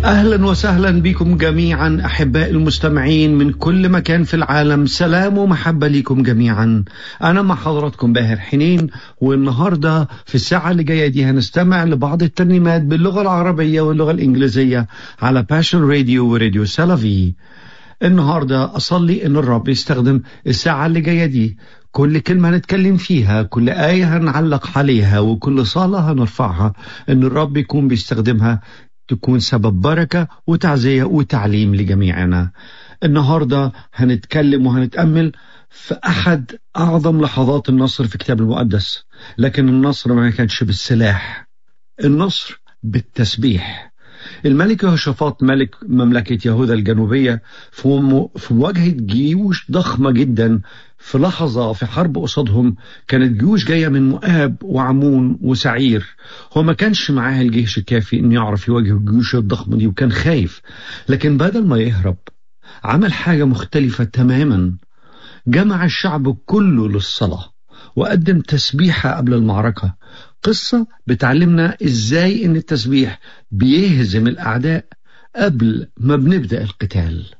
أهلا وسهلا بكم جميعا أحباء المستمعين من كل مكان في العالم سلام ومحبة لكم جميعا أنا مع حضراتكم باهر حنين والنهاردة في الساعة اللي جاية دي هنستمع لبعض الترنيمات باللغة العربية واللغة الإنجليزية على باشن راديو وراديو سلفي النهاردة أصلي إن الرب يستخدم الساعة اللي جاية دي كل كلمة هنتكلم فيها كل آية هنعلق عليها وكل صلاة هنرفعها إن الرب يكون بيستخدمها تكون سبب بركة وتعزية وتعليم لجميعنا النهاردة هنتكلم وهنتأمل في أحد أعظم لحظات النصر في الكتاب المقدس لكن النصر ما كانش بالسلاح النصر بالتسبيح الملك يهوشافاط ملك مملكة يهوذا الجنوبية في مواجهة جيوش ضخمة جدا في لحظة في حرب قصادهم كانت جيوش جاية من مؤاب وعمون وسعير هو ما كانش معاه الجيش الكافي انه يعرف يواجه الجيوش الضخمة دي وكان خايف لكن بدل ما يهرب عمل حاجة مختلفة تماما جمع الشعب كله للصلاة وقدم تسبيحة قبل المعركة قصة بتعلمنا ازاي ان التسبيح بيهزم الاعداء قبل ما بنبدأ القتال